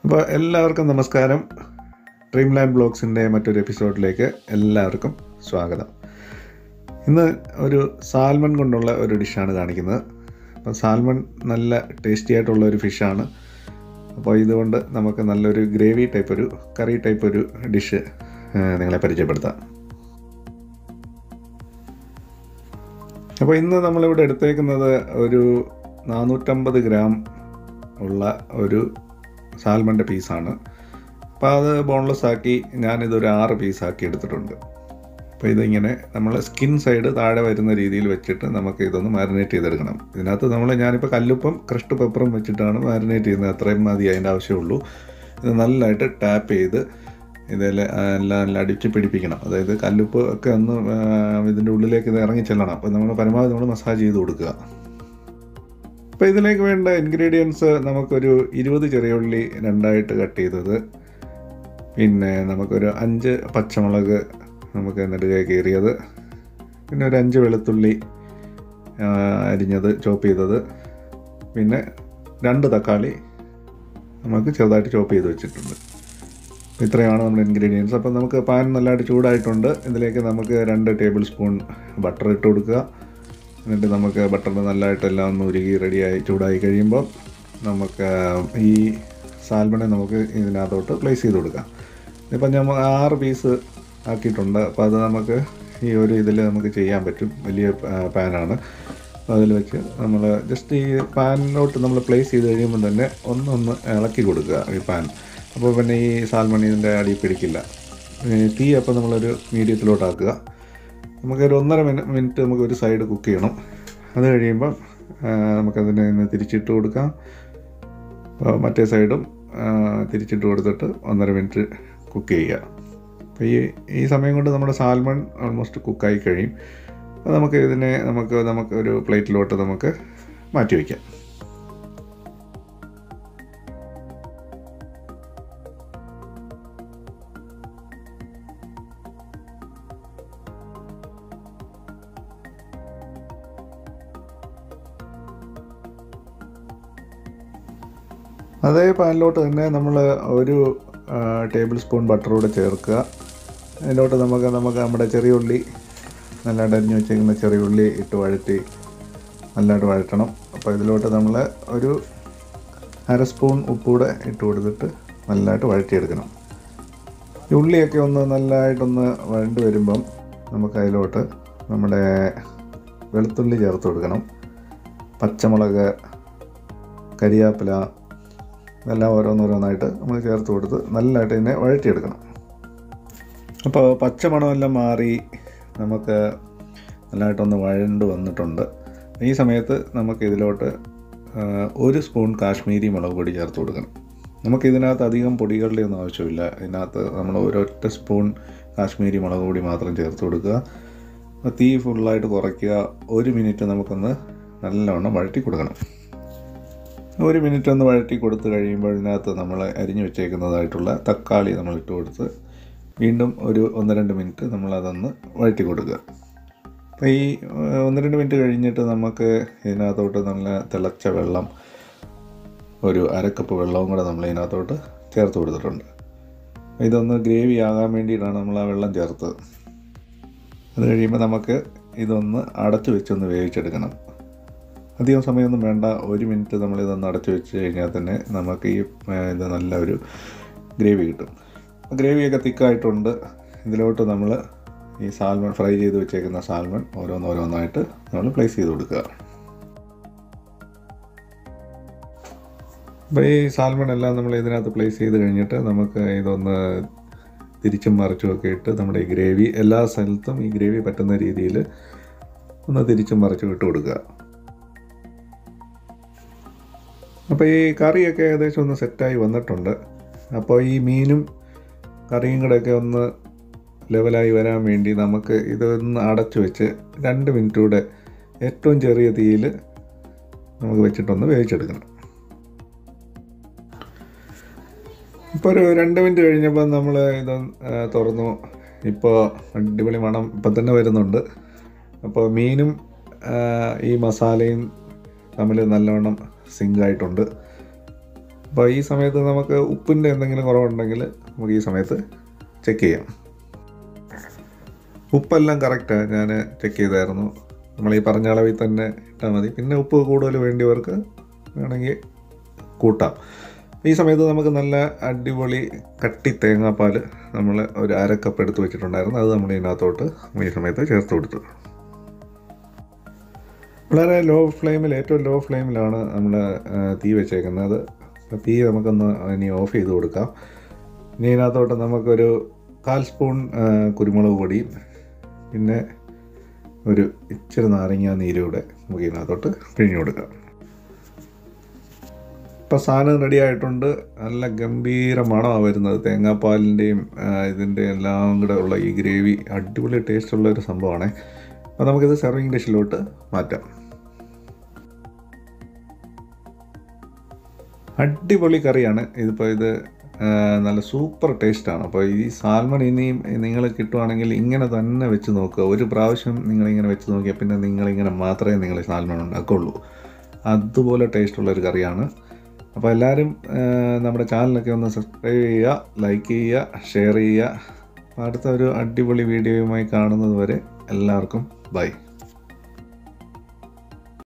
അപ്പോൾ എല്ലാവർക്കും നമസ്കാരം ഡ്രീം ലാൻഡ് ബ്ലോഗ്സിൻ്റെ മറ്റൊരു എപ്പിസോഡിലേക്ക് എല്ലാവർക്കും സ്വാഗതം ഇന്ന് ഒരു സാൽമൺ കൊണ്ടുള്ള ഒരു ഡിഷാണ് കാണിക്കുന്നത് അപ്പോൾ സാൽമൺ നല്ല ടേസ്റ്റി ആയിട്ടുള്ള ഒരു ഫിഷാണ് അപ്പോൾ ഇതുകൊണ്ട് നമുക്ക് നല്ലൊരു ഗ്രേവി ടൈപ്പ് ഒരു കറി ടൈപ്പ് ഒരു ഡിഷ് നിങ്ങളെ പരിചയപ്പെടുത്താം അപ്പോൾ ഇന്ന് നമ്മളിവിടെ എടുത്തേക്കുന്നത് ഒരു നാനൂറ്റമ്പത് ഗ്രാം ഉള്ള ഒരു സാൽമൻ്റെ പീസാണ് അപ്പോൾ അത് ബോൺലെസ് ആക്കി ഞാനിതൊരു ആറ് പീസാക്കി എടുത്തിട്ടുണ്ട് അപ്പോൾ ഇതിങ്ങനെ നമ്മൾ സ്കിൻ സൈഡ് താഴെ വരുന്ന രീതിയിൽ വെച്ചിട്ട് നമുക്ക് ഇതൊന്ന് മാരിനേറ്റ് ചെയ്തെടുക്കണം ഇതിനകത്ത് നമ്മൾ ഞാനിപ്പോൾ കല്ലുപ്പും ക്രഷ്ഡ് പെപ്പറും വെച്ചിട്ടാണ് മാരിനേറ്റ് ചെയ്യുന്നത് അത്രയും മതി അതിൻ്റെ ആവശ്യമുള്ളൂ ഇത് നല്ലതായിട്ട് ടാപ്പ് ചെയ്ത് ഇതിൽ എല്ലാം നല്ല അടിച്ച് പിടിപ്പിക്കണം അതായത് കല്ലുപ്പ് ഒക്കെ ഒന്ന് ഇതിൻ്റെ ഉള്ളിലേക്ക് ഇത് ഇറങ്ങി ചെല്ലണം അപ്പോൾ നമ്മൾ പരമാവധി നമ്മൾ മസാജ് ചെയ്ത് കൊടുക്കുക അപ്പോൾ ഇതിലേക്ക് വേണ്ട ഇൻഗ്രീഡിയൻസ് നമുക്കൊരു ഇരുപത് ചെറിയ ഉള്ളി രണ്ടായിട്ട് കട്ട് ചെയ്തത് പിന്നെ നമുക്കൊരു അഞ്ച് പച്ചമുളക് നമുക്ക് നെടുകെ കീറിയത് പിന്നെ ഒരു അഞ്ച് വെളുത്തുള്ളി ആ, അരിഞ്ഞത് ചോപ്പ് ചെയ്തത് പിന്നെ രണ്ട് തക്കാളി നമുക്ക് ചെറുതായിട്ട് ചോപ്പ് ചെയ്ത് വെച്ചിട്ടുണ്ട് ഇത്രയാണ് നമ്മുടെ ഇൻഗ്രീഡിയൻസ് അപ്പോൾ നമുക്ക് പാൻ നല്ലതായിട്ട് ചൂടായിട്ടുണ്ട് ഇതിലേക്ക് നമുക്ക് രണ്ട് ടേബിൾ സ്പൂൺ ബട്ടർ ഇട്ട് കൊടുക്കുക എന്നിട്ട് നമുക്ക് ബട്ടർ നല്ലതായിട്ട് എല്ലാം ഒന്ന് ഉരുകി റെഡിയായി ചൂടായി കഴിയുമ്പോൾ നമുക്ക് ഈ സാൽമണെ നമുക്ക് ഇതിനകത്തോട്ട് പ്ലേസ് ചെയ്ത് കൊടുക്കാം ഇപ്പം ഞാൻ ആറ് പീസ് ആക്കിയിട്ടുണ്ട് അപ്പോൾ അത് നമുക്ക് ഈ ഒരു ഇതിൽ നമുക്ക് ചെയ്യാൻ പറ്റും വലിയ പാ- പാനാണ് അപ്പോൾ അതിൽ വെച്ച് നമ്മൾ ജസ്റ്റ് ഈ പാനിലോട്ട് നമ്മൾ പ്ലേസ് ചെയ്ത് കഴിയുമ്പോൾ തന്നെ ഒന്നൊന്ന് ഇളക്കി കൊടുക്കുക ഈ പാൻ അപ്പോൾ പിന്നെ ഈ സാൽമണി ഇതിൻ്റെ അടി പിടിക്കില്ല ഈ തീ അപ്പോൾ നമ്മളൊരു മീഡിയത്തിലോട്ടാക്കുക നമുക്കൊരു ഒന്നര മിനി മിനിറ്റ് നമുക്ക് ഒരു സൈഡ് കുക്ക് ചെയ്യണം അത് കഴിയുമ്പം ആ, നമുക്കതിനെ ഒന്ന് തിരിച്ചിട്ട് കൊടുക്കാം അപ്പോൾ മറ്റേ സൈഡും ആ, തിരിച്ചിട്ട് കൊടുത്തിട്ട് ഒന്നര മിനിറ്റ് കുക്ക് ചെയ്യുക അപ്പോൾ ഈ ഈ സമയം കൊണ്ട് നമ്മുടെ സാൽമൺ ഓൾമോസ്റ്റ് കുക്കായി കഴിയും അപ്പോൾ നമുക്ക് ഇതിനെ നമുക്ക് നമുക്ക് ഒരു പ്ലേറ്റിലോട്ട് നമുക്ക് മാറ്റി വയ്ക്കാം അതേ പാനിലോട്ട് തന്നെ നമ്മൾ ഒരു ആ, ടേബിൾ സ്പൂൺ ബട്ടർ കൂടെ ചേർക്കുക അതിലോട്ട് നമുക്ക് നമുക്ക് നമ്മുടെ ചെറിയ ഉള്ളി നല്ലതായിട്ട് അരിഞ്ഞ് വെച്ചേക്കുന്ന ചെറിയ ഉള്ളി ഇട്ട് വഴറ്റി നല്ലതായിട്ട് വഴറ്റണം അപ്പോൾ ഇതിലോട്ട് നമ്മൾ ഒരു അര സ്പൂൺ ഉപ്പ് കൂടെ ഇട്ട് കൊടുത്തിട്ട് നല്ലതായിട്ട് വഴറ്റിയെടുക്കണം ഈ ഉള്ളിയൊക്കെ ഒന്ന് നല്ലതായിട്ടൊന്ന് വഴണ്ട് വരുമ്പം നമുക്ക് അതിലോട്ട് നമ്മുടെ വെളുത്തുള്ളി ചേർത്ത് കൊടുക്കണം പച്ചമുളക് കരിയാപ്പില ഇതെല്ലാം ഓരോന്നോരോന്നായിട്ട് നമ്മൾ ചേർത്ത് കൊടുത്ത് നല്ലതായിട്ട് ഇതിനെ വഴറ്റിയെടുക്കണം അപ്പോൾ പച്ചമണമെല്ലാം മാറി നമുക്ക് നല്ലതായിട്ടൊന്ന് വഴണ്ട് വന്നിട്ടുണ്ട് ഈ സമയത്ത് നമുക്ക് ഇതിലോട്ട് ആ, ഒരു സ്പൂൺ കാശ്മീരി മുളക് പൊടി ചേർത്ത് കൊടുക്കണം നമുക്ക് ഇതിനകത്ത് അധികം പൊടികളുടെ ഒന്നും ആവശ്യമില്ല ഇതിനകത്ത് നമ്മൾ ഒരൊറ്റ സ്പൂൺ കാശ്മീരി മുളക് പൊടി മാത്രം ചേർത്ത് കൊടുക്കുക അപ്പോൾ തീ ഫുള്ളായിട്ട് കുറയ്ക്കുക ഒരു മിനിറ്റ് നമുക്കൊന്ന് നല്ലവണ്ണം വഴറ്റി കൊടുക്കണം ഒരു മിനിറ്റ് ഒന്ന് വഴറ്റി കൊടുത്ത് കഴിയുമ്പോൾ ഇതിനകത്ത് നമ്മൾ അരിഞ്ഞു വെച്ചേക്കുന്നതായിട്ടുള്ള തക്കാളി നമ്മൾ ഇട്ട് കൊടുത്ത് വീണ്ടും ഒരു ഒന്ന് രണ്ട് മിനിറ്റ് നമ്മളതൊന്ന് വഴറ്റി കൊടുക്കുക അപ്പോൾ ഈ ഏഹ്, ഒന്ന് രണ്ട് മിനിറ്റ് കഴിഞ്ഞിട്ട് നമുക്ക് ഇതിനകത്തോട്ട് നല്ല തിളച്ച വെള്ളം ഒരു അരക്കപ്പ് വെള്ളവും കൂടെ നമ്മൾ ഇതിനകത്തോട്ട് ചേർത്ത് കൊടുത്തിട്ടുണ്ട് ഇതൊന്ന് ഗ്രേവി ആകാൻ വേണ്ടിയിട്ടാണ് നമ്മൾ ആ വെള്ളം ചേർത്തത് അത് കഴിയുമ്പോൾ നമുക്ക് ഇതൊന്ന് അടച്ചു വെച്ചൊന്ന് വേവിച്ചെടുക്കണം അധികം സമയമൊന്നും വേണ്ട ഒരു മിനിറ്റ് നമ്മൾ ഇതൊന്ന് അടച്ചു വെച്ച് കഴിഞ്ഞാൽ തന്നെ നമുക്ക് ഈ ആ, ഇത് നല്ല ഒരു ഗ്രേവി കിട്ടും ഗ്രേവിയൊക്കെ തിക്കായിട്ടുണ്ട് ഇതിലോട്ട് നമ്മൾ ഈ സാൽമൺ ഫ്രൈ ചെയ്ത് വെച്ചേക്കുന്ന സാൽമൺ ഓരോന്നോരോന്നായിട്ട് നമ്മൾ പ്ലേസ് ചെയ്ത് കൊടുക്കുക അപ്പോൾ ഈ സാൽമൺ എല്ലാം നമ്മൾ ഇതിനകത്ത് പ്ലേസ് ചെയ്ത് കഴിഞ്ഞിട്ട് നമുക്ക് ഇതൊന്ന് തിരിച്ചും മറിച്ചും ഒക്കെ ഇട്ട് നമ്മുടെ ഈ ഗ്രേവി എല്ലാ സ്ഥലത്തും ഈ ഗ്രേവി പറ്റുന്ന രീതിയിൽ ഒന്ന് തിരിച്ചും മറിച്ചും ഇട്ട് കൊടുക്കുക അപ്പോൾ ഈ കറിയൊക്കെ ഏകദേശം ഒന്ന് സെറ്റായി വന്നിട്ടുണ്ട് അപ്പോൾ ഈ മീനും കറിയും കൂടെയൊക്കെ ഒന്ന് ലെവലായി വരാൻ വേണ്ടി നമുക്ക് ഇതൊന്ന് അടച്ചു വെച്ച് രണ്ട് മിനിറ്റ് കൂടെ ഏറ്റവും ചെറിയ തീയിൽ നമുക്ക് വെച്ചിട്ടൊന്ന് വേവിച്ചെടുക്കണം ഇപ്പോൾ ഒരു രണ്ട് മിനിറ്റ് കഴിഞ്ഞപ്പോൾ നമ്മൾ ഇത് ആ, തുറന്നു ഇപ്പോൾ അടിപൊളി മണം ഇപ്പം തന്നെ വരുന്നുണ്ട് അപ്പോൾ മീനും ആ, ഈ മസാലയും തമ്മിൽ നല്ലവണ്ണം സിങ്ക് ആയിട്ടുണ്ട് അപ്പോൾ ഈ സമയത്ത് നമുക്ക് ഉപ്പിൻ്റെ എന്തെങ്കിലും കുറവുണ്ടെങ്കിൽ നമുക്ക് ഈ സമയത്ത് ചെക്ക് ചെയ്യാം ഉപ്പെല്ലാം കറക്റ്റാണ് ഞാൻ ചെക്ക് ചെയ്തായിരുന്നു നമ്മൾ ഈ പറഞ്ഞ അളവിൽ തന്നെ ഇട്ടാൽ മതി പിന്നെ ഉപ്പ് കൂടുതൽ വേണ്ടിയവർക്ക് വേണമെങ്കിൽ കൂട്ടാം ഈ സമയത്ത് നമുക്ക് നല്ല അടിപൊളി കട്ടി തേങ്ങാപ്പാൽ നമ്മൾ ഒരു അര കപ്പ് എടുത്ത് വെച്ചിട്ടുണ്ടായിരുന്നു അത് നമ്മൾ ഇതിനകത്തോട്ട് ഈ സമയത്ത് ചേർത്ത് കൊടുത്തു വളരെ ലോ ഫ്ലെയിമിൽ ഏറ്റവും ലോ ഫ്ലെയിമിലാണ് നമ്മൾ തീ വെച്ചേക്കുന്നത് അപ്പോൾ തീ നമുക്കൊന്ന് ഇനി ഓഫ് ചെയ്ത് കൊടുക്കാം ഇനി ഇതിനകത്തോട്ട് നമുക്കൊരു കാൽ സ്പൂൺ ആ, കുരുമുളക് പൊടിയും പിന്നെ ഒരു ഇച്ചിരി നാരങ്ങ നീരൂടെ നമുക്ക് ഇതിനകത്തോട്ട് പിഴിഞ്ഞു കൊടുക്കാം ഇപ്പം സാധനം റെഡി ആയിട്ടുണ്ട് നല്ല ഗംഭീര മണമാണ് വരുന്നത് തേങ്ങാപ്പാലിൻ്റെയും ഇതിൻ്റെ എല്ലാം കൂടെ ഉള്ള ഈ ഗ്രേവി അടിപൊളി ടേസ്റ്റുള്ള ഒരു സംഭവമാണ് അപ്പോൾ നമുക്കിത് സെർവിങ് ഡിഷിലോട്ട് മാറ്റാം അടിപൊളി കറിയാണ് ഇതിപ്പോൾ ഇത് ആ, നല്ല സൂപ്പർ ടേസ്റ്റാണ് അപ്പോൾ ഈ സാൽമൺ ഇനിയും നിങ്ങൾ കിട്ടുവാണെങ്കിൽ ഇങ്ങനെ തന്നെ വെച്ച് നോക്കുക ഒരു പ്രാവശ്യം നിങ്ങളിങ്ങനെ വെച്ച് നോക്കിയാൽ പിന്നെ നിങ്ങളിങ്ങനെ മാത്രമേ നിങ്ങൾ സാൽമൺ ഉണ്ടാക്കുള്ളൂ അതുപോലെ ടേസ്റ്റുള്ള ഒരു കറിയാണ് അപ്പോൾ എല്ലാവരും ആ, നമ്മുടെ ചാനലൊക്കെ ഒന്ന് സബ്സ്ക്രൈബ് ചെയ്യുക ലൈക്ക് ചെയ്യുക ഷെയർ ചെയ്യുക അപ്പോൾ അടുത്ത ഒരു അടിപൊളി വീഡിയോയുമായി കാണുന്നത് വരെ എല്ലാവർക്കും ബൈ